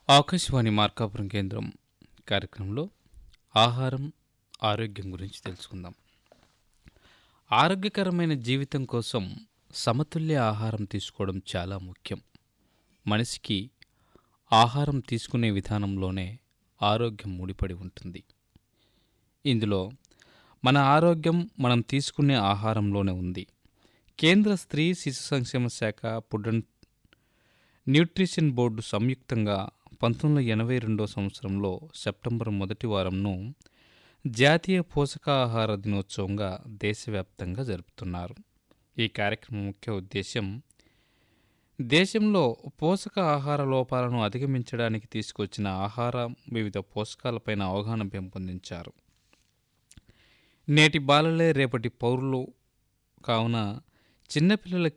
ఆకాశవాణి మార్కాపురం కేంద్రం కార్యక్రమంలో ఆహారం ఆరోగ్యం గురించి తెలుసుకుందాం ఆరోగ్యకరమైన జీవితం కోసం సమతుల్య ఆహారం తీసుకోవడం చాలా ముఖ్యం మనిషికి ఆహారం తీసుకునే విధానంలోనే ఆరోగ్యం ముడిపడి ఉంటుంది ఇందులో మన ఆరోగ్యం మనం తీసుకునే ఆహారంలోనే ఉంది కేంద్ర స్త్రీ శిశు సంక్షేమ శాఖ ఫుడ్ అండ్ న్యూట్రిషన్ బోర్డు సంయుక్తంగా పంతొమ్మిది వందల ఎనభై రెండో సంవత్సరంలో సెప్టెంబర్ మొదటి వారంను జాతీయ పోషకాహార దినోత్సవంగా దేశవ్యాప్తంగా జరుపుతున్నారు ఈ కార్యక్రమం ముఖ్య ఉద్దేశం దేశంలో పోషక ఆహార లోపాలను అధిగమించడానికి తీసుకొచ్చిన ఆహార వివిధ పోషకాలపైన అవగాహన పెంపొందించారు నేటి బాలలే రేపటి పౌరులు కావున చిన్నపిల్లలకి